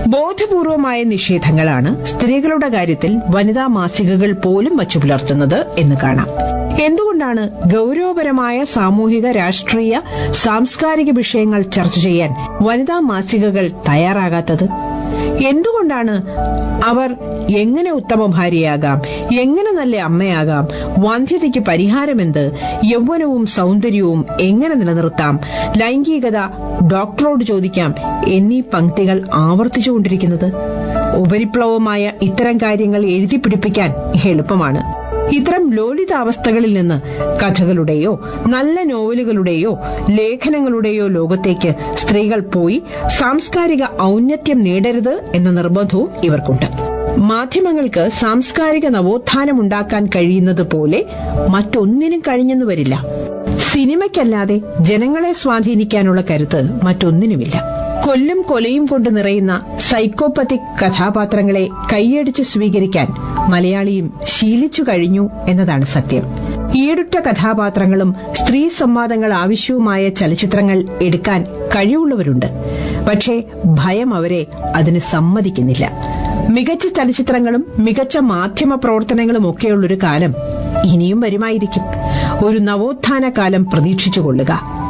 ബോധപൂർവമായ നിഷേധങ്ങളാണ് സ്ത്രീകളുടെ കാര്യത്തിൽ വനിതാ മാസികകൾ പോലും വച്ചു പുലർത്തുന്നത് എന്ന് കാണാം എന്തുകൊണ്ടാണ് ഗൌരവപരമായ സാമൂഹിക രാഷ്ട്രീയ സാംസ്കാരിക വിഷയങ്ങൾ ചർച്ച ചെയ്യാൻ വനിതാ മാസികകൾ തയ്യാറാകാത്തത് എന്തുകൊണ്ടാണ് അവർ എങ്ങനെ ഉത്തമ ഭാര്യയാകാം എങ്ങനെ നല്ല അമ്മയാകാം വന്ധ്യതയ്ക്ക് പരിഹാരമെന്ത് യൗവനവും സൗന്ദര്യവും എങ്ങനെ നിലനിർത്താം ലൈംഗികത ഡോക്ടറോട് ചോദിക്കാം എന്നീ പങ്ക്തികൾ ആവർത്തിച്ചുകൊണ്ടിരിക്കുന്നത് ഉപരിപ്ലവമായ ഇത്തരം കാര്യങ്ങൾ എഴുതി പിടിപ്പിക്കാൻ എളുപ്പമാണ് ഇത്തരം ലോലിതാവസ്ഥകളിൽ നിന്ന് കഥകളുടെയോ നല്ല നോവലുകളുടെയോ ലേഖനങ്ങളുടെയോ ലോകത്തേക്ക് സ്ത്രീകൾ പോയി സാംസ്കാരിക ഔന്നത്യം നേടരുത് എന്ന നിർബന്ധവും ഇവർക്കുണ്ട് മാധ്യമങ്ങൾക്ക് സാംസ്കാരിക നവോത്ഥാനമുണ്ടാക്കാൻ കഴിയുന്നത് പോലെ മറ്റൊന്നിനും കഴിഞ്ഞെന്ന് വരില്ല സിനിമയ്ക്കല്ലാതെ ജനങ്ങളെ സ്വാധീനിക്കാനുള്ള കരുത്ത് മറ്റൊന്നിനുമില്ല കൊല്ലും കൊലയും കൊണ്ട് നിറയുന്ന സൈക്കോപ്പത്തിക് കഥാപാത്രങ്ങളെ കൈയടിച്ച് സ്വീകരിക്കാൻ മലയാളിയും ശീലിച്ചു കഴിഞ്ഞു എന്നതാണ് സത്യം ഈടുറ്റ കഥാപാത്രങ്ങളും സ്ത്രീ സംവാദങ്ങൾ ആവശ്യവുമായ ചലച്ചിത്രങ്ങൾ എടുക്കാൻ കഴിവുള്ളവരുണ്ട് പക്ഷേ ഭയം അവരെ അതിന് സമ്മതിക്കുന്നില്ല മികച്ച ചലച്ചിത്രങ്ങളും മികച്ച മാധ്യമ പ്രവർത്തനങ്ങളും ഒക്കെയുള്ളൊരു കാലം ഇനിയും വരുമായിരിക്കും ഒരു നവോത്ഥാന കാലം പ്രതീക്ഷിച്ചുകൊള്ളുക